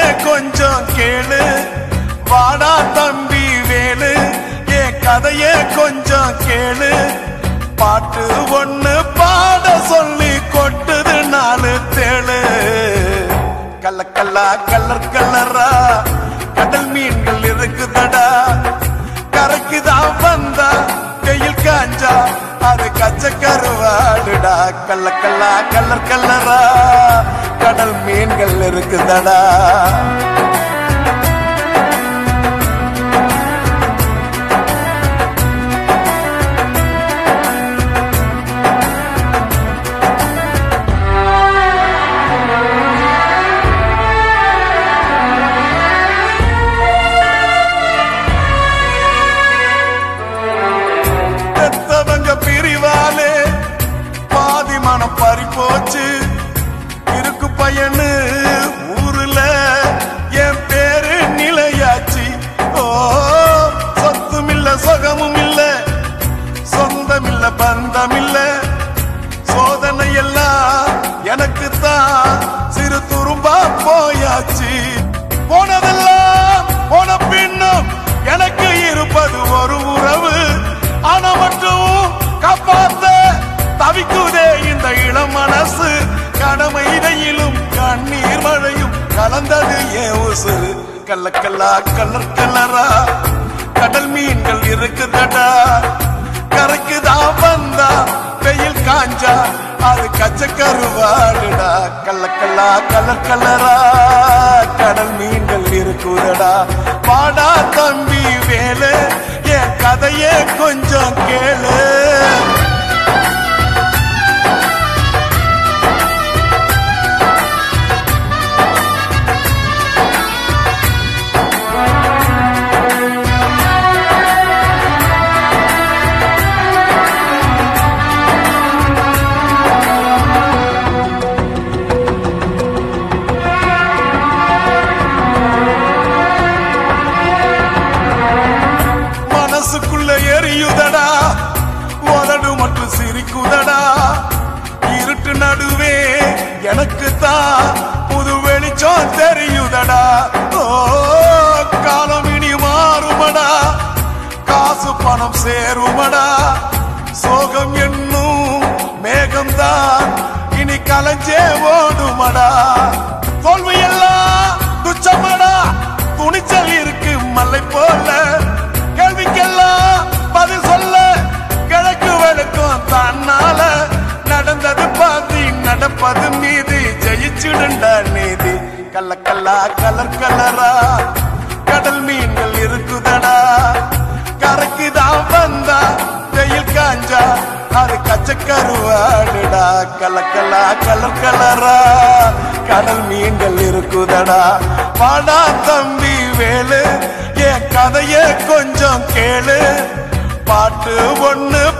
கதையே கொஞ்சம் கேளு வாடா தம்பி வேலு என் கதையே கொஞ்சம் கேளு பாட்டு ஒண்ணு பாட சொல்லி கொட்டுது நாலு தேளு கல்ல கல்லா கலர் கலரா கடல் மீன்கள் இருக்குதடா கரைக்கு தான் வந்தா வெயில் காஞ்சா அது கச்ச கருவாடுடா கல்ல கல்லா கலர் கலரா கடல் மீன்கள் இருக்குதடா பெத்தவங்க பிரிவாலே பாதி மனம் பறி போச்சு இருக்கு பையனு ஊருல என் பேரு நிலையாச்சு ஓ சொத்தும் இல்ல சுகமும் இல்ல சொந்தம் இல்ல பந்தம் இல்ல சோதனை எல்லாம் எனக்கு தான் சிறு துரும்பா போயாச்சு போனதெல்லாம் போன பின்னும் எனக்கு இருப்பது ஒரு உறவு ஆனா மட்டும் காப்பாத்த தவிக்குதே இந்த இளம் மனசு கடமை இடையிலும் கண்ணீர் மழையும் கலந்தது ஏன் உசுறு கல்ல கல்லா கலர் கலரா கடல் மீன்கள் இருக்குதடா கரைக்கு தான் வந்தா வெயில் காஞ்சா அது கச்ச கருவாடுடா கல்ல கல்லா கலர் கலரா கடல் மீன்கள் இருக்குதடா பாடா தம்பி வேலு என் கதையே கொஞ்சம் கேளு மனசுக்குள்ள எரியுதடா உதடு மட்டும் சிரிக்குதடா இருட்டு நடுவே எனக்கு தான் புது வெளிச்சம் தெரியுதடா ஓ காலம் இனி மாறுமடா காசு பணம் சேருமடா சோகம் என்னும் மேகம்தான் இனி கலைஞ்சே ஓடுமடா தோல்வி எல்லாம் துச்சமடா துணிச்சல் இருக்கு மலை போல கேள்விக்கெல்லாம் பதில் சொல்ல கிழக்கு வெளுக்கும் தன்னால நடந்தது பாதி நடப்பது மீதி ஜெயிச்சுடுண்டா நீதி கல்ல கல்லா கலர் கலரா கடல் மீன்கள் இருக்குதடா கரைக்கு தான் வந்தா வெயில் காஞ்சா அது கச்ச கருவாடுடா கலக்கலா கலர் கலரா கடல் மீன்கள் இருக்குதடா பாடா தம்பி வேலு என் கதைய கொஞ்சம் கேளு பாட்டு ஒண்ணு